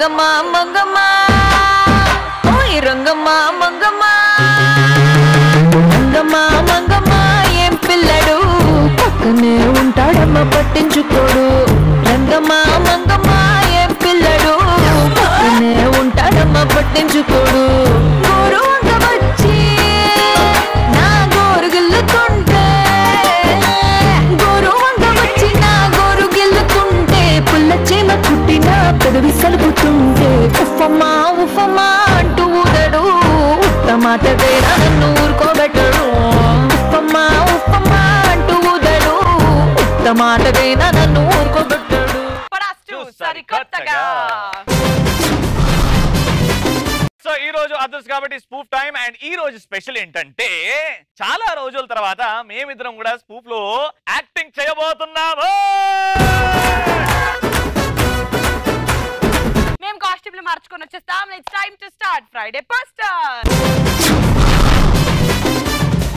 రంగమ్మ మంగమ్మ ఓయ్ రంగమ్మ మంగమ్మ మంగమ్మ మంగమ్మ ఏం పిల్లడు పక్కనే ఉంటాడమ్మ పట్టించుకోడు రంగమ్మ మంగమ్మ ఏం పిల్లడు పక్కనే ఉంటాడమ్మ పట్టించుకోడు గోరు వంక వచ్చి నా గోరు గిల్లుతుంటే గోరు వంక వచ్చి నా గోరు గిల్లుతుంటే పుల్ల చీమ పుట్టిన పెదవి సలుపుతుంటే ఉఫమ్మా ఉఫమ్మా అంటూ ఊదడు ఉత్తమాట వేరా నన్ను ఊరుకోబెట్టడు ఉఫమ్మా ఉఫమ్మా అంటూ ఊదడు ఉత్తమాట వేరా నన్ను ఊరుకోబెట్టడు పడాస్టు సరికొత్తగా సో ఈ రోజు అదర్స్ కాబట్టి స్పూఫ్ టైం అండ్ ఈ రోజు స్పెషల్ ఏంటంటే చాలా రోజుల తర్వాత మేమిద్దరం కూడా స్పూఫ్ లో యాక్టింగ్ చేయబోతున్నాము మేము కాస్ట్యూమ్లు మార్చుకొని వచ్చేస్తాం it's time to start Friday poster